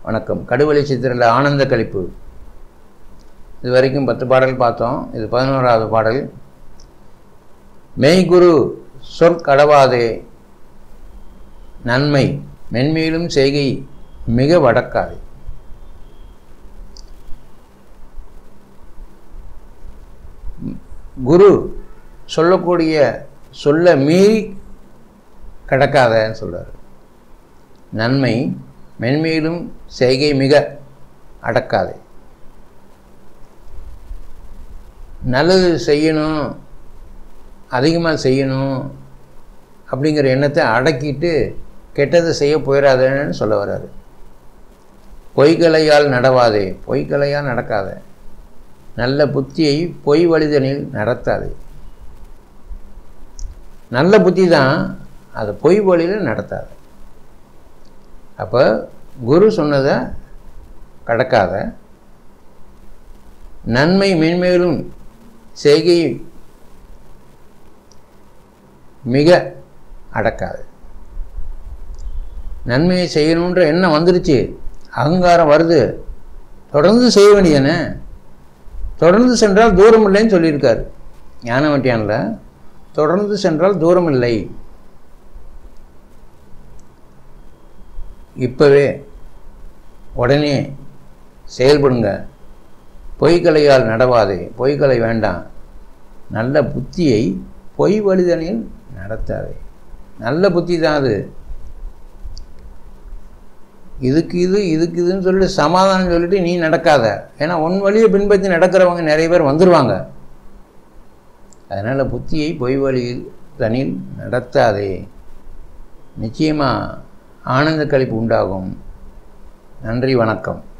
வணக்கம் கடுவெளி சித்திரில் ஆனந்த கழிப்பு இது வரைக்கும் பத்து பாடல் பார்த்தோம் இது பதினோராவது பாடல் மெய்குரு சொற்கடவாதே நன்மை மென்மேலும் செய்கை மிக வடக்காது குரு சொல்லக்கூடிய சொல்ல மீறி கடக்காதன்னு சொல்கிறார் நன்மை மென்மேலும் செய்கை மிக அடக்காது நல்லது செய்யணும் அதிகமாக செய்யணும் அப்படிங்கிற எண்ணத்தை அடக்கிட்டு கெட்டதை செய்ய போயிடாதேன்னு சொல்ல வர்றாரு பொய்கலையால் நடவாதே பொய்கலையால் நடக்காத நல்ல புத்தியை பொய் வழிதனில் நடத்தாது நல்ல புத்தி தான் அதை பொய் வழியில் நடத்தாது அப்போ குரு சொன்னதை கடக்காத நன்மை மென்மேலும் செய்கை மிக அடக்காது நன்மையை செய்யணுன்ற எண்ணம் வந்துருச்சு அகங்காரம் வருது தொடர்ந்து செய்ய வேண்டியதானே தொடர்ந்து சென்றால் தூரம் இல்லைன்னு சொல்லியிருக்காரு ஞானவட்டியானில் தொடர்ந்து சென்றால் தூரம் இல்லை இப்போவே உடனே செயல்படுங்க பொய்கலையால் நடவாதே பொய்கலை வேண்டாம் நல்ல புத்தியை பொய் வழிதனில் நடத்தாதே நல்ல புத்தி தான் அது இதுக்கு இது இதுக்கு இதுன்னு சொல்லிட்டு சமாதானம் சொல்லிட்டு நீ நடக்காத ஏன்னா உன் வழியை பின்பற்றி நடக்கிறவங்க நிறைய பேர் வந்துடுவாங்க அதனால் புத்தியை பொய் வழியில் தனில் நடத்தாதே நிச்சயமாக ஆனந்த கழிப்பு உண்டாகும் நன்றி வணக்கம்